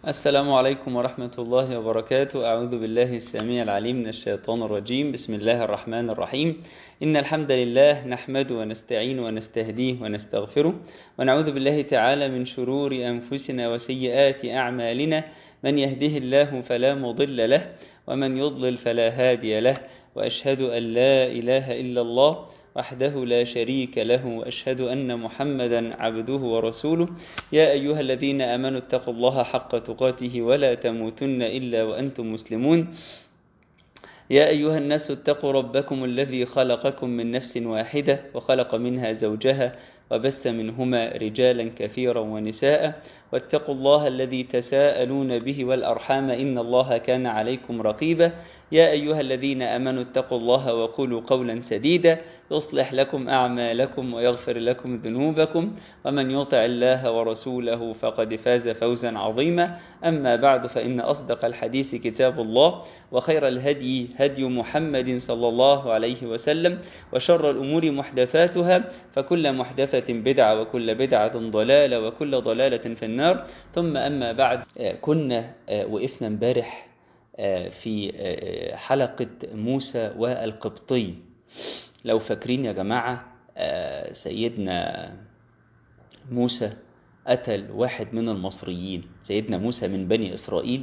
السلام عليكم ورحمة الله وبركاته أعوذ بالله السميع العليم من الشيطان الرجيم بسم الله الرحمن الرحيم إن الحمد لله نحمد ونستعين ونستهديه ونستغفره ونعوذ بالله تعالى من شرور أنفسنا وسيئات أعمالنا من يهده الله فلا مضل له ومن يضلل فلا هادي له وأشهد أن لا إله إلا الله وحده لا شريك له وأشهد أن محمدا عبده ورسوله يا أيها الذين آمنوا اتقوا الله حق تقاته ولا تموتن إلا وأنتم مسلمون يا أيها الناس اتقوا ربكم الذي خلقكم من نفس واحدة وخلق منها زوجها وبث منهما رجالا كثيرا ونساء واتقوا الله الذي تساءلون به والأرحام إن الله كان عليكم رقيبا يا أيها الذين أمنوا اتقوا الله وقولوا قولا سديدا يصلح لكم أعمالكم ويغفر لكم ذنوبكم ومن يطع الله ورسوله فقد فاز فوزا عظيما أما بعد فإن أصدق الحديث كتاب الله وخير الهدي هدي محمد صلى الله عليه وسلم وشر الأمور محدثاتها فكل محدثة بدعة وكل بدعة ضلالة وكل ضلالة في النار ثم أما بعد كنا وقفنا امبارح في حلقة موسى والقبطي لو فاكرين يا جماعة سيدنا موسى قتل واحد من المصريين سيدنا موسى من بني إسرائيل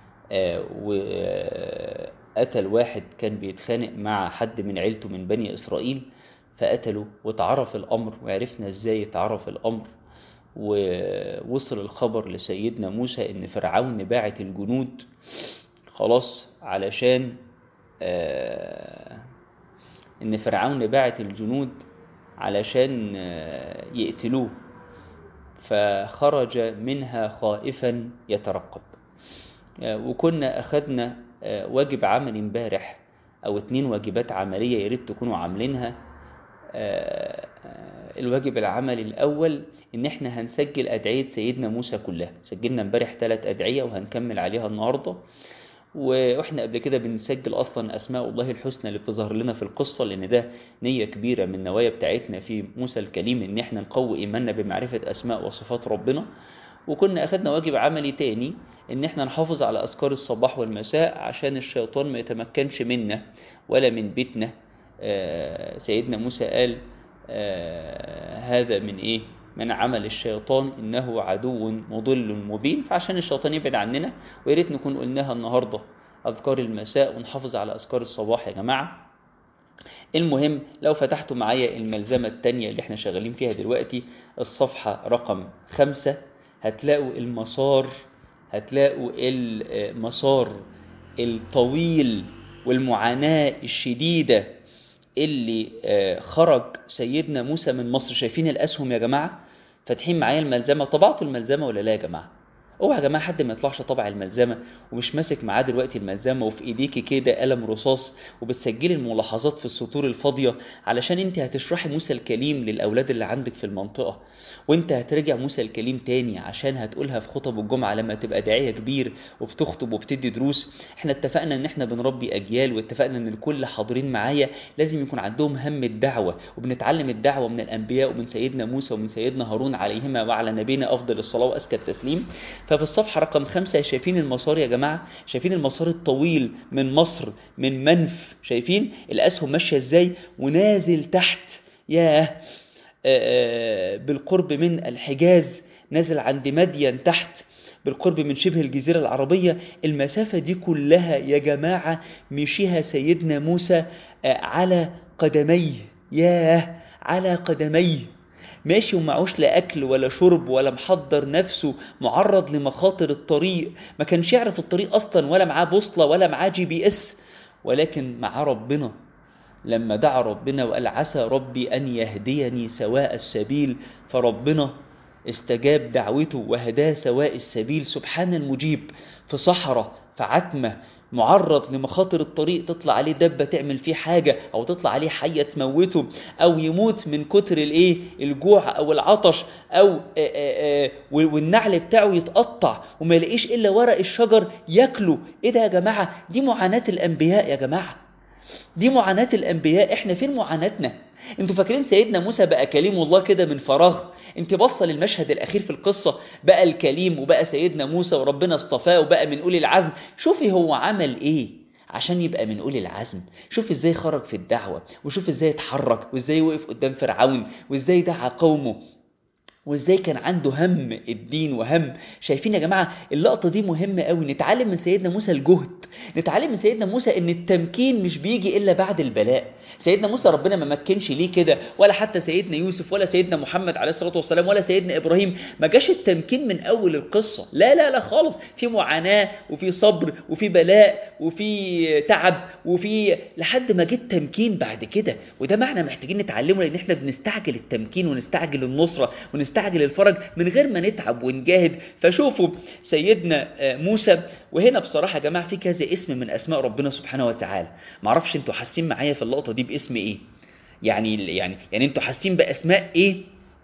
وقتل واحد كان بيتخانق مع حد من عيلته من بني إسرائيل فقتله وتعرف الأمر وعرفنا إزاي تعرف الأمر ووصل الخبر لسيدنا موسى إن فرعون باعت الجنود خلاص علشان آه إن فرعون باعت الجنود علشان آه يقتلوه فخرج منها خائفا يترقب آه وكنا أخدنا واجب عمل امبارح أو اتنين واجبات عملية ياريت تكونوا عاملينها الواجب العملي الأول إن إحنا هنسجل أدعية سيدنا موسى كلها سجلنا امبارح ثلاث أدعية وهنكمل عليها النهاردة واحنا قبل كده بنسجل اصلا اسماء الله الحسنى اللي بتظهر لنا في القصه لان ده نيه كبيره من النوايا بتاعتنا في موسى الكليم ان احنا نقوي ايماننا بمعرفه اسماء وصفات ربنا وكنا اخدنا واجب عملي تاني ان احنا نحافظ على اذكار الصباح والمساء عشان الشيطان ما يتمكنش منا ولا من بيتنا آه سيدنا موسى قال آه هذا من ايه من عمل الشيطان إنه عدو مضل مبين فعشان الشيطان يبعد عننا وياريت نكون قلناها النهاردة أذكار المساء ونحافظ على أذكار الصباح يا جماعة المهم لو فتحتوا معايا الملزمة التانية اللي احنا شغالين فيها دلوقتي الصفحة رقم خمسة هتلاقوا المسار هتلاقوا المسار الطويل والمعاناة الشديدة اللي خرج سيدنا موسى من مصر شايفين الأسهم يا جماعة فاتحين معايا الملزمة طبعتوا الملزمة ولا لا يا جماعة اوعى يا جماعه حد ما يطلعش طبع الملزمه ومش ماسك معاه دلوقتي الملزمه وفي ايديكي كده قلم رصاص وبتسجلي الملاحظات في السطور الفاضيه علشان انت هتشرحي موسى الكليم للاولاد اللي عندك في المنطقه وانت هترجع موسى الكليم تاني عشان هتقولها في خطب الجمعه لما تبقى داعيه كبير وبتخطب وبتدي دروس احنا اتفقنا ان احنا بنربي اجيال واتفقنا ان الكل حاضرين معايا لازم يكون عندهم هم الدعوه وبنتعلم الدعوه من الانبياء ومن سيدنا موسى ومن سيدنا هارون عليهما وعلى نبينا افضل الصلاه وازكى التسليم ففي الصفحة رقم خمسة شايفين المسار يا جماعة شايفين المسار الطويل من مصر من منف شايفين الأسهم ماشية ازاي ونازل تحت ياه بالقرب من الحجاز نازل عند مدين تحت بالقرب من شبه الجزيرة العربية المسافة دي كلها يا جماعة مشيها سيدنا موسى على قدميه ياه على قدميه ماشي ومعوش لا أكل ولا شرب ولا محضر نفسه معرض لمخاطر الطريق ما كانش يعرف الطريق أصلا ولا معاه بوصلة ولا معاه جي بي اس ولكن معاه ربنا لما دعا ربنا وقال عسى ربي أن يهديني سواء السبيل فربنا استجاب دعوته وهداه سواء السبيل سبحان المجيب في صحراء في عتمة معرض لمخاطر الطريق تطلع عليه دبة تعمل فيه حاجة أو تطلع عليه حية تموته أو يموت من كتر الإيه الجوع أو العطش أو آآ آآ والنعل بتاعه يتقطع وما يلاقيش إلا ورق الشجر ياكله إيه ده يا جماعة دي معاناة الأنبياء يا جماعة دي معاناة الأنبياء إحنا فين معاناتنا انتوا فاكرين سيدنا موسى بقى كليم الله كده من فراغ انت بص للمشهد الاخير في القصه بقى الكليم وبقى سيدنا موسى وربنا اصطفاه وبقى من اولي العزم شوفي هو عمل ايه عشان يبقى من اولي العزم شوف ازاي خرج في الدعوه وشوف ازاي اتحرك وازاي وقف قدام فرعون وازاي دعا قومه وازاي كان عنده هم الدين وهم شايفين يا جماعه اللقطه دي مهمه قوي نتعلم من سيدنا موسى الجهد نتعلم من سيدنا موسى ان التمكين مش بيجي الا بعد البلاء سيدنا موسى ربنا ما مكنش ليه كده ولا حتى سيدنا يوسف ولا سيدنا محمد عليه الصلاه والسلام ولا سيدنا ابراهيم ما جاش التمكين من اول القصه لا لا لا خالص في معاناه وفي صبر وفي بلاء وفي تعب وفي لحد ما جه التمكين بعد كده وده معنى محتاجين نتعلمه لان احنا بنستعجل التمكين ونستعجل النصره ونستعجل الفرج من غير ما نتعب ونجاهد فشوفوا سيدنا موسى وهنا بصراحه يا جماعه في كذا اسم من اسماء ربنا سبحانه وتعالى معرفش انتوا حاسين معايا في اللقطه دي باسم ايه يعني يعني يعني انتوا حاسين باسماء ايه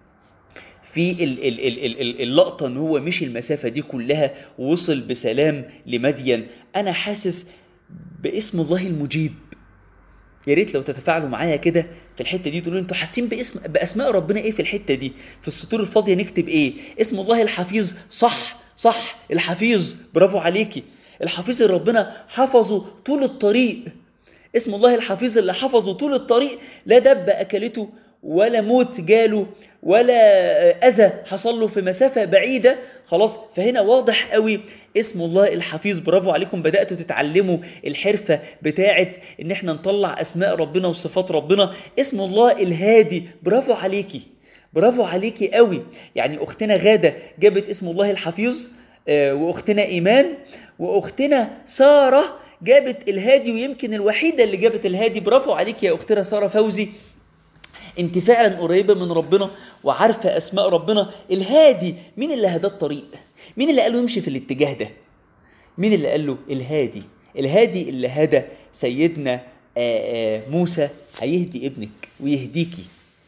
في ال ال ال ال ال اللقطه ان هو مشي المسافه دي كلها ووصل بسلام لمدين انا حاسس باسم الله المجيب يا ريت لو تتفاعلوا معايا كده في الحته دي تقولوا انتوا حاسين باسم باسماء ربنا ايه في الحته دي في السطور الفاضيه نكتب ايه اسم الله الحفيظ صح صح الحفيظ برافو عليكي الحفيظ اللي ربنا حفظه طول الطريق اسم الله الحفيظ اللي حفظه طول الطريق لا دب اكلته ولا موت جاله ولا اذى حصل له في مسافه بعيده خلاص فهنا واضح قوي اسم الله الحفيظ برافو عليكم بداتوا تتعلموا الحرفه بتاعه ان احنا نطلع اسماء ربنا وصفات ربنا اسم الله الهادي برافو عليكي برافو عليكي قوي يعني اختنا غاده جابت اسم الله الحفيظ واختنا ايمان واختنا ساره جابت الهادي ويمكن الوحيده اللي جابت الهادي برافو عليك يا اختنا ساره فوزي انت فعلا قريبه من ربنا وعارفه اسماء ربنا الهادي مين اللي هداه الطريق مين اللي قال له يمشي في الاتجاه ده مين اللي قال له الهادي الهادي اللي هدى سيدنا موسى هيهدي ابنك ويهديكي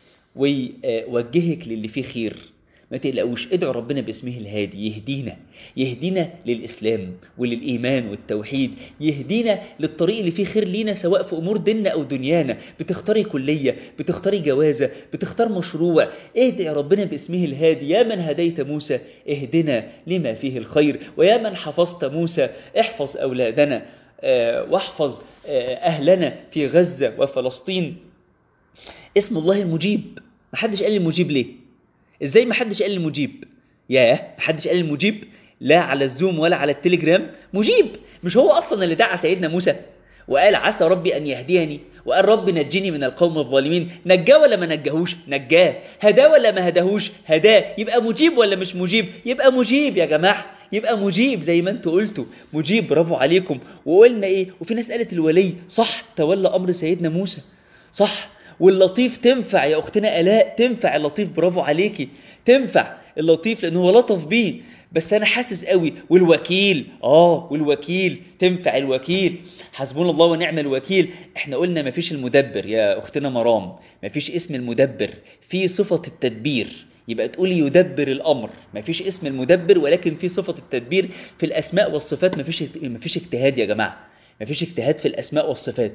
ويوجهك للي فيه خير ما تقلقوش ادعوا ربنا باسمه الهادي يهدينا يهدينا للإسلام وللإيمان والتوحيد يهدينا للطريق اللي فيه خير لينا سواء في أمور ديننا أو دنيانا بتختاري كلية بتختاري جوازة بتختار مشروع اهدي يا ربنا باسمه الهادي يا من هديت موسى اهدنا لما فيه الخير ويا من حفظت موسى احفظ أولادنا اه واحفظ اه أهلنا في غزة وفلسطين اسم الله المجيب محدش قال المجيب ليه ازاي ما حدش قال المجيب ياه ما حدش قال المجيب لا على الزوم ولا على التليجرام مجيب مش هو اصلا اللي دعا سيدنا موسى وقال عسى ربي ان يهديني وقال رب نجني من القوم الظالمين نجاه ولا ما نجاهوش نجاه هداه ولا ما هداهوش هداه يبقى مجيب ولا مش مجيب يبقى مجيب يا جماعه يبقى مجيب زي ما انتوا قلتوا مجيب برافو عليكم وقلنا ايه وفي ناس قالت الولي صح تولى امر سيدنا موسى صح واللطيف تنفع يا اختنا الاء تنفع اللطيف برافو عليكي تنفع اللطيف لان هو لطف بيه بس انا حاسس قوي والوكيل اه والوكيل تنفع الوكيل حسبنا الله ونعم الوكيل احنا قلنا مفيش المدبر يا اختنا مرام مفيش اسم المدبر في صفة التدبير يبقى تقولي يدبر الامر مفيش اسم المدبر ولكن في صفة التدبير في الاسماء والصفات مفيش مفيش اجتهاد يا جماعة مفيش اجتهاد في الاسماء والصفات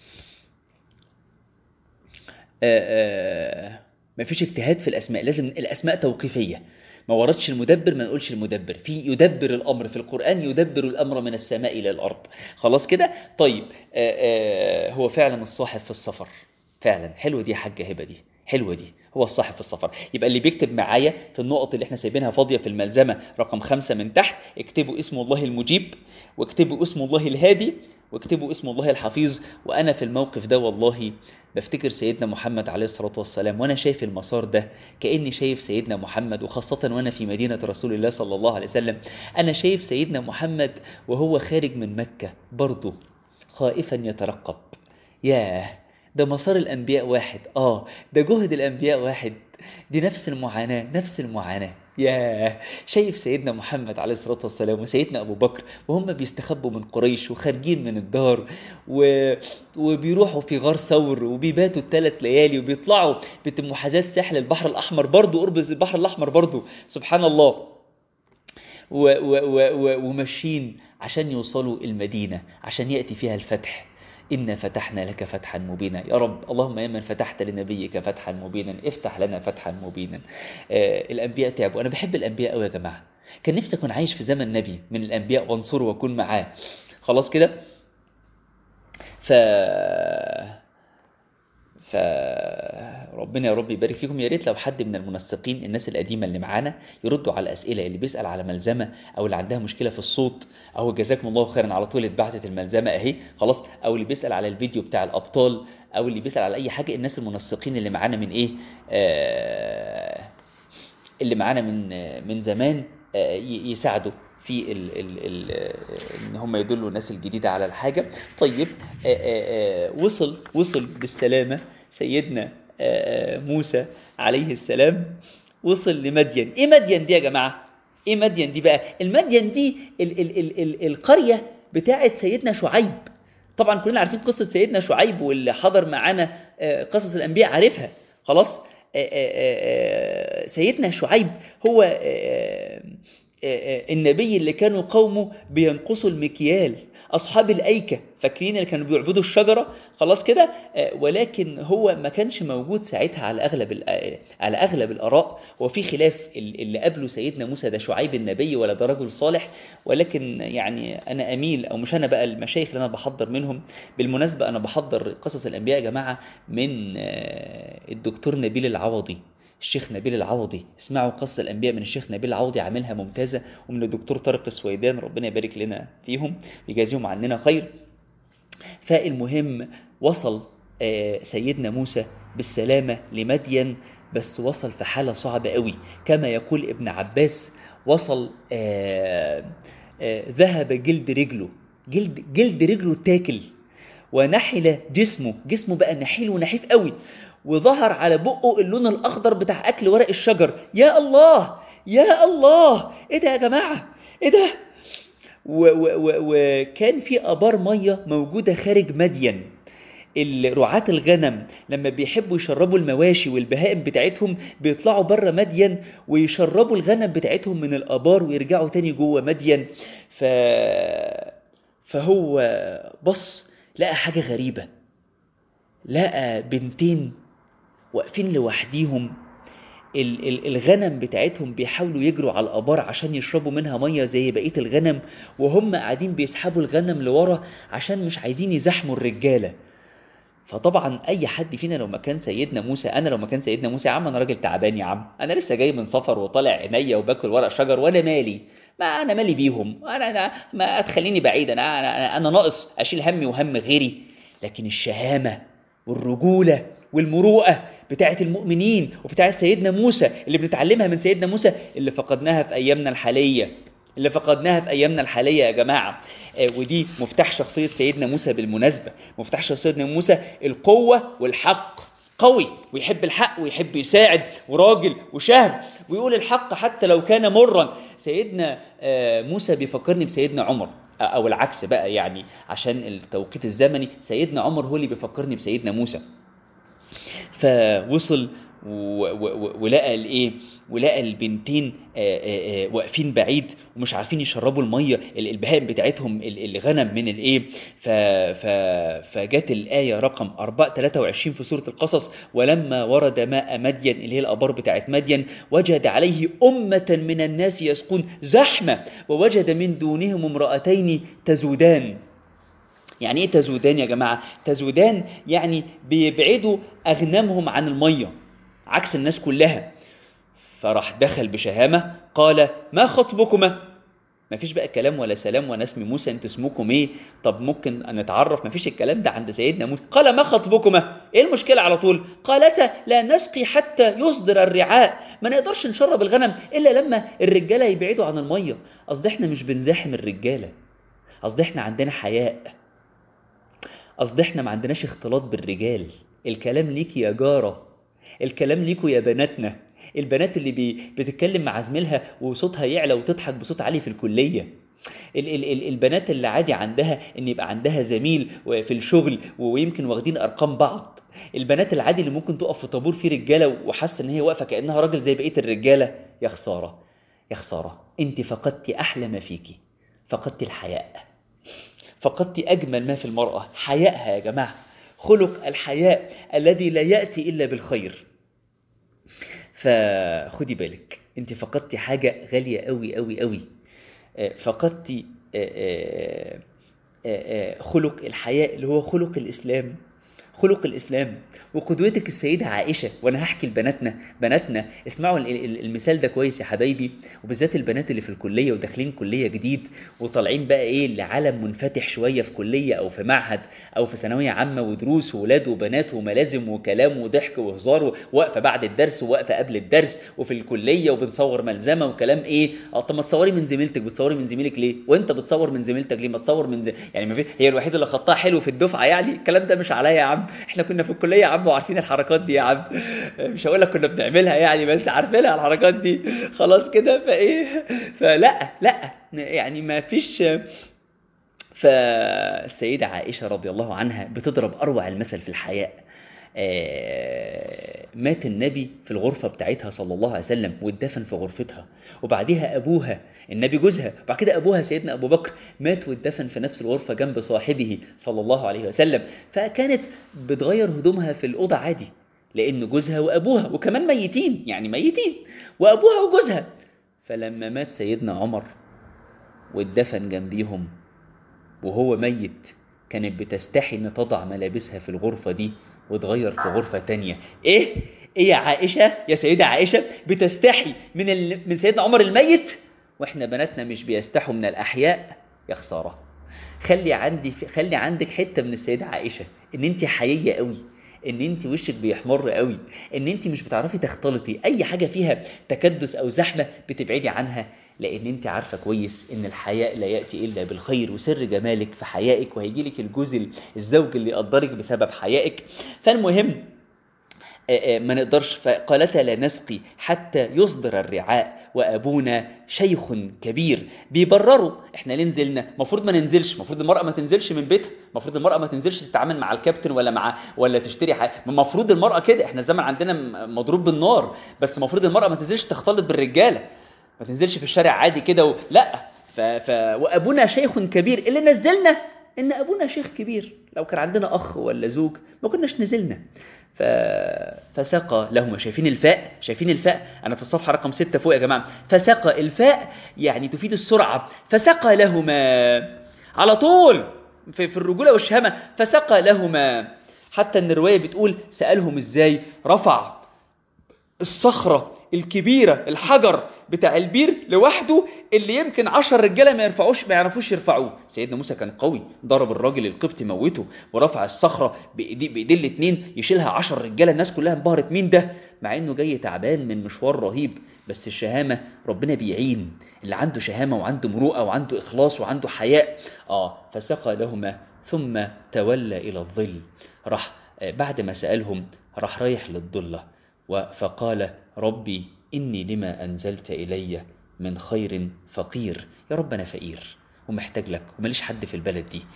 مفيش اجتهاد في الاسماء لازم الاسماء توقيفيه ما وردش المدبر ما نقولش المدبر في يدبر الامر في القران يدبر الامر من السماء الى الارض خلاص كده طيب آآ آآ هو فعلا الصاحب في السفر فعلا حلوه دي يا حاجه هبه دي حلوه دي هو الصاحب في السفر يبقى اللي بيكتب معايا في النقط اللي احنا سايبينها فاضيه في الملزمه رقم خمسة من تحت اكتبوا اسم الله المجيب واكتبوا اسم الله الهادي واكتبوا اسم الله الحفيظ وانا في الموقف ده والله بفتكر سيدنا محمد عليه الصلاة والسلام وأنا شايف المسار ده كأني شايف سيدنا محمد وخاصة وأنا في مدينة رسول الله صلى الله عليه وسلم أنا شايف سيدنا محمد وهو خارج من مكة برضه خائفا يترقب ياه ده مسار الأنبياء واحد آه ده جهد الأنبياء واحد دي نفس المعاناة نفس المعاناة ياه شايف سيدنا محمد عليه الصلاة والسلام وسيدنا أبو بكر وهم بيستخبوا من قريش وخارجين من الدار و... وبيروحوا في غار ثور وبيباتوا الثلاث ليالي وبيطلعوا بمحاذاة ساحل البحر الأحمر برضو قرب البحر الأحمر برضو سبحان الله و... و... و... و... وماشيين عشان يوصلوا المدينة عشان يأتي فيها الفتح إنا فتحنا لك فتحا مبينا يا رب اللهم يا من فتحت لنبيك فتحا مبينا افتح لنا فتحا مبينا آه الأنبياء تعبوا أنا بحب الأنبياء قوي يا جماعة كان نفسي أكون عايش في زمن نبي من الأنبياء وانصره وأكون معاه خلاص كده ف فربنا يا رب يبارك فيكم يا ريت لو حد من المنسقين الناس القديمه اللي معانا يردوا على الاسئله اللي بيسال على ملزمه او اللي عندها مشكله في الصوت او جزاكم الله خيرا على طول اتبعتت الملزمه اهي خلاص او اللي بيسال على الفيديو بتاع الابطال او اللي بيسال على اي حاجه الناس المنسقين اللي معانا من ايه آه اللي معانا من من زمان آه يساعدوا في ال ال ال ان هم يدلوا الناس الجديده على الحاجه طيب آآ آآ وصل وصل بالسلامه سيدنا موسى عليه السلام وصل لمدين ايه مدين دي يا جماعه ايه مدين دي بقى المدين دي ال ال ال ال القريه بتاعه سيدنا شعيب طبعا كلنا عارفين قصه سيدنا شعيب واللي حضر معانا قصص الانبياء عارفها خلاص سيدنا شعيب هو النبي اللي كانوا قومه بينقصوا المكيال أصحاب الأيكة فاكرين اللي كانوا بيعبدوا الشجرة خلاص كده ولكن هو ما كانش موجود ساعتها على أغلب على أغلب الآراء وفي خلاف اللي قبله سيدنا موسى ده شعيب النبي ولا ده رجل صالح ولكن يعني أنا أميل أو مش أنا بقى المشايخ اللي أنا بحضر منهم بالمناسبة أنا بحضر قصص الأنبياء يا جماعة من الدكتور نبيل العوضي الشيخ نبيل العوضي اسمعوا قصة الأنبياء من الشيخ نبيل العوضي عاملها ممتازة ومن الدكتور طارق السويدان ربنا يبارك لنا فيهم يجازيهم عننا خير فالمهم وصل سيدنا موسى بالسلامة لمدين بس وصل في حالة صعبة قوي كما يقول ابن عباس وصل ذهب جلد رجله جلد, جلد رجله تاكل ونحل جسمه جسمه بقى نحيل ونحيف قوي وظهر على بقه اللون الأخضر بتاع أكل ورق الشجر يا الله يا الله إيه ده يا جماعة إيه ده وكان في أبار مية موجودة خارج مدين رعاة الغنم لما بيحبوا يشربوا المواشي والبهائم بتاعتهم بيطلعوا بره مدين ويشربوا الغنم بتاعتهم من الآبار ويرجعوا تاني جوه مدين ف... فهو بص لقى حاجة غريبة لقى بنتين واقفين لوحديهم الغنم بتاعتهم بيحاولوا يجروا على الابار عشان يشربوا منها ميه زي بقيه الغنم وهم قاعدين بيسحبوا الغنم لورا عشان مش عايزين يزاحموا الرجاله فطبعا اي حد فينا لو مكان سيدنا موسى انا لو مكان سيدنا موسى يا عم انا راجل تعبان يا عم انا لسه جاي من سفر وطالع عينيا وباكل ورق شجر وانا مالي ما انا مالي بيهم انا انا ما تخليني بعيد انا انا, أنا ناقص اشيل همي وهم غيري لكن الشهامه والرجوله والمروءه بتاعه المؤمنين وبتاعه سيدنا موسى اللي بنتعلمها من سيدنا موسى اللي فقدناها في ايامنا الحاليه اللي فقدناها في ايامنا الحاليه يا جماعه آه ودي مفتاح شخصيه سيدنا موسى بالمناسبه مفتاح شخصيه سيدنا موسى القوه والحق قوي ويحب الحق ويحب يساعد وراجل وشهم ويقول الحق حتى لو كان مرا سيدنا آه موسى بيفكرني بسيدنا عمر او العكس بقى يعني عشان التوقيت الزمني سيدنا عمر هو اللي بيفكرني بسيدنا موسى فوصل ولقى الايه ولقى البنتين واقفين بعيد ومش عارفين يشربوا الميه البهائم بتاعتهم الغنم من الايه فجت الايه رقم 4 23 في سوره القصص ولما ورد ماء مدين اللي هي الابار بتاعت مدين وجد عليه امه من الناس يسقون زحمه ووجد من دونهم امراتين تزودان يعني ايه تزودان يا جماعه تزودان يعني بيبعدوا اغنامهم عن الميه عكس الناس كلها فراح دخل بشهامه قال ما خطبكما ما فيش بقى كلام ولا سلام وانا اسمي موسى انتوا اسمكم ايه طب ممكن نتعرف ما فيش الكلام ده عند سيدنا موسى قال ما خطبكما ايه المشكله على طول قالتا لا نسقي حتى يصدر الرعاء ما نقدرش نشرب الغنم الا لما الرجاله يبعدوا عن الميه قصدي احنا مش بنزاحم الرجاله قصدي احنا عندنا حياء قصدي احنا ما عندناش اختلاط بالرجال الكلام ليك يا جاره الكلام ليكوا يا بناتنا البنات اللي بي بتتكلم مع زميلها وصوتها يعلى وتضحك بصوت عالي في الكليه ال ال ال البنات اللي عادي عندها ان يبقى عندها زميل في الشغل ويمكن واخدين ارقام بعض البنات العادي اللي ممكن تقف في طابور فيه رجاله وحاسه ان هي واقفه كانها راجل زي بقيه الرجاله يا خساره يا خساره انت فقدتي احلى ما فيكي فقدتي الحياء فقدت أجمل ما في المرأة حيائها يا جماعة خلق الحياء الذي لا يأتي إلا بالخير فخدي بالك انت فقدتي حاجة غالية قوي قوي قوي فقدتي خلق الحياء اللي هو خلق الإسلام خلق الإسلام وقدوتك السيدة عائشة وأنا هحكي لبناتنا بناتنا اسمعوا المثال ده كويس يا حبايبي وبالذات البنات اللي في الكلية وداخلين كلية جديد وطالعين بقى إيه لعالم منفتح شوية في كلية أو في معهد أو في ثانوية عامة ودروس وولاد وبنات وملازم وكلام وضحك وهزار ووقفة بعد الدرس ووقفة قبل الدرس وفي الكلية وبنصور ملزمة وكلام إيه طب ما تصوري من زميلتك بتصوري من زميلك ليه وأنت بتصور من زميلتك ليه ما تصور من زي... يعني ما في هي الوحيدة اللي خطها حلو في الدفعة يعني الكلام ده مش عليا يا عم احنا كنا في الكليه يا عم وعارفين الحركات دي يا عم مش هقول لك كنا بنعملها يعني بس عارفينها الحركات دي خلاص كده فايه فلا لا يعني ما فيش فالسيدة عائشة رضي الله عنها بتضرب أروع المثل في الحياء مات النبي في الغرفة بتاعتها صلى الله عليه وسلم واتدفن في غرفتها وبعدها أبوها النبي جوزها بعد كده أبوها سيدنا أبو بكر مات واتدفن في نفس الغرفة جنب صاحبه صلى الله عليه وسلم فكانت بتغير هدومها في الأوضة عادي لأن جوزها وأبوها وكمان ميتين يعني ميتين وأبوها وجوزها فلما مات سيدنا عمر واتدفن جنبيهم وهو ميت كانت بتستحي ان تضع ملابسها في الغرفة دي وتغير في غرفة تانية ايه ايه يا عائشة يا سيدة عائشة بتستحي من ال... من سيدنا عمر الميت واحنا بناتنا مش بيستحوا من الاحياء يا خسارة خلي عندي خلي عندك حتة من السيدة عائشة ان انت حيية قوي ان انت وشك بيحمر قوي ان انت مش بتعرفي تختلطي اي حاجة فيها تكدس او زحمة بتبعدي عنها لان انت عارفة كويس ان الحياء لا يأتي الا بالخير وسر جمالك في حيائك وهيجي لك الجوز الزوج اللي يقدرك بسبب حيائك فالمهم ما نقدرش فقالتا لا نسقي حتى يصدر الرعاء وابونا شيخ كبير بيبرروا احنا ليه نزلنا المفروض ما ننزلش المفروض المراه ما تنزلش من بيتها المفروض المراه ما تنزلش تتعامل مع الكابتن ولا مع ولا تشتري حاجه المفروض المراه كده احنا الزمن عندنا مضروب بالنار بس المفروض المراه ما تنزلش تختلط بالرجاله ما تنزلش في الشارع عادي كده و... لا ف... ف... وابونا شيخ كبير اللي نزلنا ان ابونا شيخ كبير لو كان عندنا اخ ولا زوج ما كناش نزلنا ف... فسقى لهما شايفين الفاء شايفين الفاء انا في الصفحه رقم ستة فوق يا جماعه فسقى الفاء يعني تفيد السرعه فسقى لهما على طول في, في الرجوله والشهامه فسقى لهما حتى ان الروايه بتقول سالهم ازاي رفع الصخره الكبيره الحجر بتاع البير لوحده اللي يمكن عشر رجاله ما يرفعوش ما يعرفوش يرفعوه سيدنا موسى كان قوي ضرب الراجل القبطي موته ورفع الصخره بايديه بايديه الاثنين يشيلها عشر رجاله الناس كلها انبهرت مين ده مع انه جاي تعبان من مشوار رهيب بس الشهامه ربنا بيعين اللي عنده شهامه وعنده مروءه وعنده اخلاص وعنده حياء اه فسقى لهما ثم تولى الى الظل راح بعد ما سالهم راح رايح للضله فقال ربي إني لما أنزلت إلي من خير فقير يا رب أنا فقير ومحتاج لك وماليش حد في البلد دي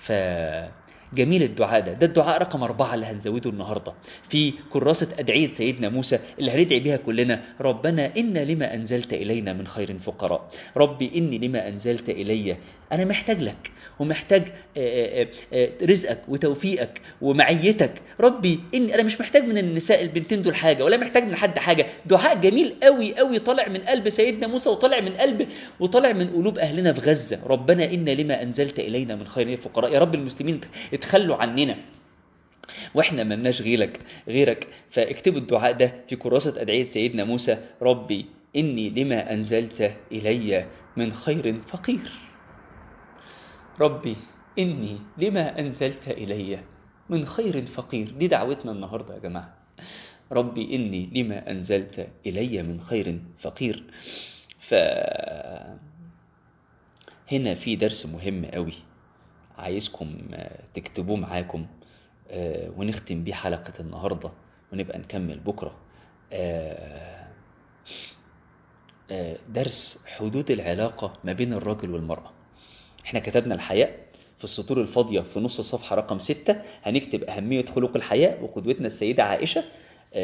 فجميل الدعاء ده ده الدعاء رقم أربعة اللي هنزوده النهاردة في كراسة أدعية سيدنا موسى اللي هندعي بيها كلنا ربنا إن لما أنزلت إلينا من خير فقراء ربي إني لما أنزلت إلي أنا محتاج لك ومحتاج رزقك وتوفيقك ومعيتك ربي إني أنا مش محتاج من النساء البنتين دول حاجة ولا محتاج من حد حاجة دعاء جميل قوي قوي طالع من قلب سيدنا موسى وطالع من قلب وطالع من قلوب أهلنا في غزة ربنا إن لما أنزلت إلينا من خير فقراء يا رب المسلمين اتخلوا عننا واحنا ملناش غيرك غيرك فاكتبوا الدعاء ده في كراسة أدعية سيدنا موسى ربي إني لما أنزلت إلي من خير فقير ربي إني لما أنزلت إلي من خير فقير دي دعوتنا النهاردة يا جماعة ربي إني لما أنزلت إلي من خير فقير ف هنا في درس مهم قوي عايزكم تكتبوه معاكم ونختم بيه حلقة النهاردة ونبقى نكمل بكرة درس حدود العلاقة ما بين الراجل والمرأة احنا كتبنا الحياء في السطور الفاضية في نص الصفحة رقم ستة هنكتب أهمية خلق الحياء وقدوتنا السيدة عائشة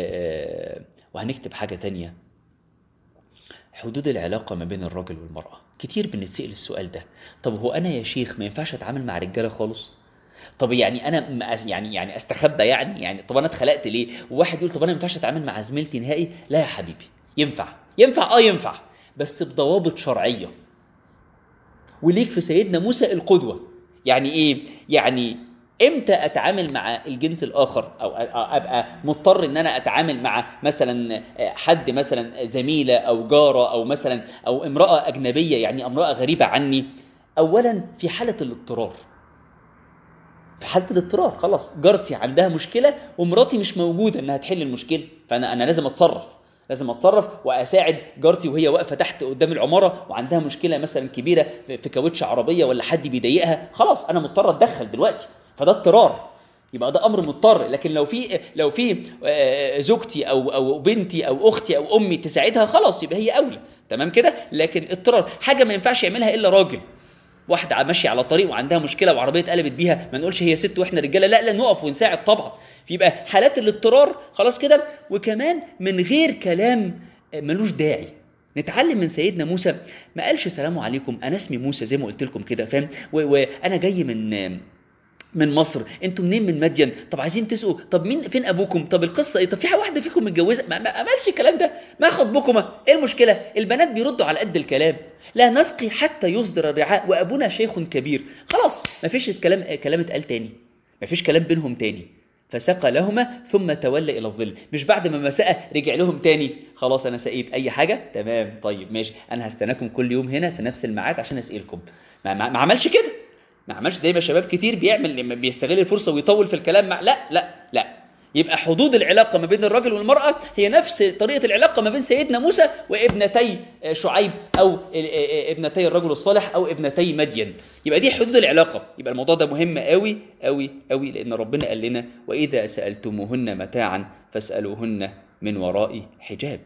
وهنكتب حاجة تانية حدود العلاقة ما بين الراجل والمرأة كتير بنتسأل السؤال ده طب هو انا يا شيخ ما ينفعش اتعامل مع رجاله خالص طب يعني انا ما أس- يعني يعني استخبى يعني يعني طب انا اتخلقت ليه وواحد يقول طب انا ما ينفعش اتعامل مع زميلتي نهائي لا يا حبيبي ينفع ينفع اه ينفع بس بضوابط شرعيه وليك في سيدنا موسى القدوة يعني ايه يعني امتى اتعامل مع الجنس الاخر او أ- أ- ابقى مضطر ان انا اتعامل مع مثلا حد مثلا زميله او جاره او مثلا او امراه اجنبيه يعني امراه غريبه عني اولا في حاله الاضطرار في حاله الاضطرار خلاص جارتي عندها مشكله ومراتي مش موجوده انها تحل المشكله فانا انا لازم اتصرف لازم اتصرف واساعد جارتي وهي واقفه تحت قدام العماره وعندها مشكله مثلا كبيره في في كاوتش عربيه ولا حد بيضايقها خلاص انا مضطر اتدخل دلوقتي فده اضطرار يبقى ده امر مضطر لكن لو في لو في آه، زوجتي او او بنتي او اختي او امي تساعدها خلاص يبقى هي اولى تمام كده لكن اضطرار حاجه ما ينفعش يعملها الا راجل واحدة ماشية على طريق وعندها مشكلة وعربية اتقلبت بيها ما نقولش هي ست واحنا رجالة لا لا نقف ونساعد طبعا يبقى حالات الاضطرار خلاص كده وكمان من غير كلام ملوش داعي نتعلم من سيدنا موسى ما قالش سلام عليكم انا اسمي موسى زي ما قلت لكم كده فاهم و- وانا جاي من من مصر انتوا منين من مدين طب عايزين تسقوا طب مين فين ابوكم طب القصه ايه طب في واحده فيكم متجوزه ما, ما عملش الكلام ده ما خطبكما ايه المشكله البنات بيردوا على قد الكلام لا نسقي حتى يصدر الرعاء وابونا شيخ كبير خلاص ما فيش الكلام كلام اتقال تاني ما فيش كلام بينهم تاني فسقى لهما ثم تولى الى الظل مش بعد ما مسقى رجع لهم تاني خلاص انا سقيت اي حاجه تمام طيب ماشي انا هستناكم كل يوم هنا في نفس الميعاد عشان اسالكم ما, ما, ما عملش كده ما عملش زي ما شباب كتير بيعمل لما بيستغل الفرصه ويطول في الكلام مع لا لا لا يبقى حدود العلاقة ما بين الرجل والمرأة هي نفس طريقة العلاقة ما بين سيدنا موسى وابنتي شعيب أو ابنتي الرجل الصالح أو ابنتي مدين يبقى دي حدود العلاقة يبقى الموضوع ده مهم قوي قوي قوي لأن ربنا قال لنا وإذا سألتموهن متاعا فاسألوهن من وراء حجاب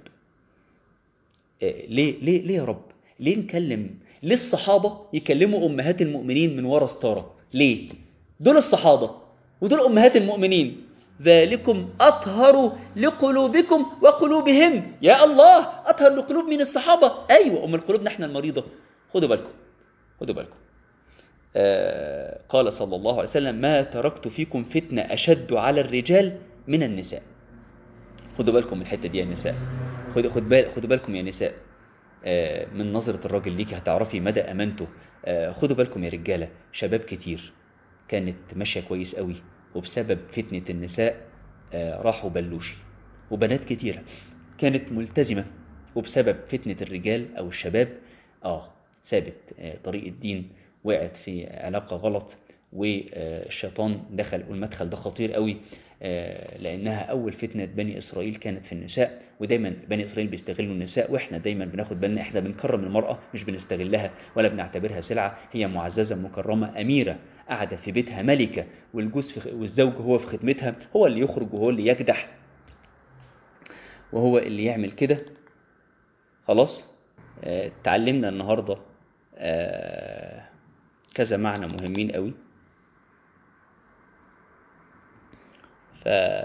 ليه ليه ليه يا رب ليه نكلم ليه الصحابة يكلموا أمهات المؤمنين من ورا ستارة ليه دول الصحابة ودول أمهات المؤمنين ذلكم أطهر لقلوبكم وقلوبهم يا الله أطهر لقلوب من الصحابة أيوة أم القلوب نحن المريضة خدوا بالكم خدوا بالكم آه قال صلى الله عليه وسلم ما تركت فيكم فتنة أشد على الرجال من النساء خدوا بالكم من الحتة دي يا نساء خدوا خد بال خدوا بالكم يا نساء آه من نظرة الراجل ليكي هتعرفي مدى أمانته آه خدوا بالكم يا رجالة شباب كتير كانت ماشية كويس قوي وبسبب فتنة النساء آه راحوا بلوشي وبنات كتيرة كانت ملتزمة وبسبب فتنة الرجال أو الشباب آه سابت آه طريق الدين وقعت في علاقة غلط والشيطان دخل والمدخل ده خطير قوي لأنها أول فتنة بني إسرائيل كانت في النساء ودايما بني إسرائيل بيستغلوا النساء وإحنا دايما بناخد بالنا إحنا بنكرم المرأة مش بنستغلها ولا بنعتبرها سلعة هي معززة مكرمة أميرة قاعدة في بيتها ملكة والجوز في والزوج هو في خدمتها هو اللي يخرج وهو اللي يكدح وهو اللي يعمل كده خلاص آه تعلمنا النهاردة آه كذا معنى مهمين قوي ف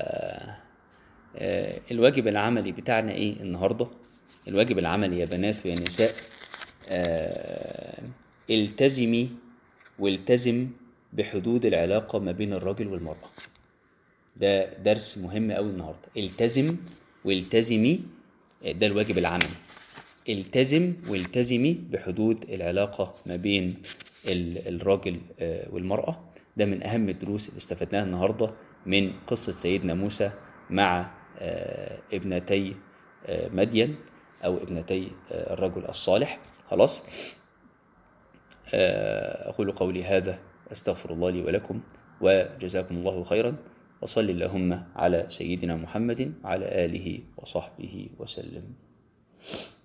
الواجب العملي بتاعنا ايه النهارده الواجب العملي يا بنات ويا نساء آه التزمي والتزم بحدود العلاقة ما بين الراجل والمرأة ده درس مهم قوي النهارده التزم والتزمي ده الواجب العملي التزم والتزمي بحدود العلاقة ما بين الراجل والمرأة ده من أهم الدروس اللي استفدناها النهاردة من قصة سيدنا موسى مع ابنتي مدين أو ابنتي الرجل الصالح خلاص أقول قولي هذا أستغفر الله لي ولكم وجزاكم الله خيرا وصل اللهم على سيدنا محمد وعلى آله وصحبه وسلم